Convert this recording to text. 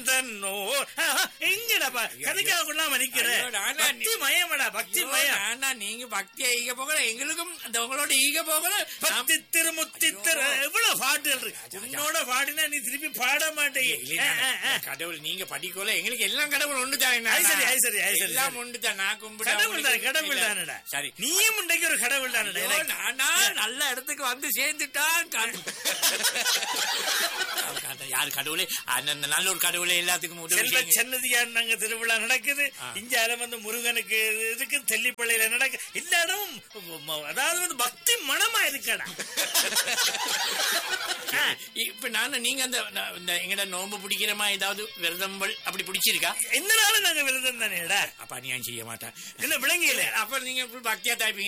தன்னோ எங்கடா கதைக்காக கொள்ளாம நிக்கிற ஐயோ, நானா நீ- பக்தி மயமடா பக்தி மயம் ஆனா நீங்க பக்தியை ஈக போகல எங்களுக்கும் அந்த உங்களோட ஈக போகல பக்தி திருமுத்தி திரு எவ்வளவு பாட்டுகள் இருக்கு உன்னோட பாடினா நீ திருப்பி பாட மாட்டேங்க கடவுள் நீங்க படிக்கல எங்களுக்கு எல்லாம் கடவுள் ஒன்று தானே ஐ சரி, ஐ சரி, ஐ சரி, எல்லாம் சரி. ஒன்று தான் நான் கும்பிட கடவுள் தானே கடவுள் தானடா சரி நீயும் இன்றைக்கு ஒரு கடவுள் தானடா ஐயோ, எனக்கு. நானா நல்ல இடத்துக்கு வந்து சேர்ந்துட்டான் கட- கட- யாரு கடவுளே அந்த அந்த நல்ல ஒரு கடவுளே எல்லாத்துக்கும் உதவி செல்வ செய்யுங்க. சன்னதியார் நாங்க திருவிழா நடக்குது ஆ. இஞ்சாலம் வந்து முருகனுக்கு இதுக்கு தெல்லிப்பள்ளியில நடக்கு எல்லா இடமும் ம- அதாவது வந்து பக்தி மனமா இருக்கடா ஆ, இப்ப நானும் நீங்க அந்த ந- இந்த எங்கட நோம்பு பிடிக்கிறமா ஏதாவது விரதம்பல் அப்படி பிடிச்சிருக்கா எந்த நாளும் நாங்க விரதம் தானேடா அப்ப அநியாயம் செய்ய மாட்டேன் இல்ல விளங்கியில அப்ப நீங்க full பக்தியா தாய்ப்பீங்க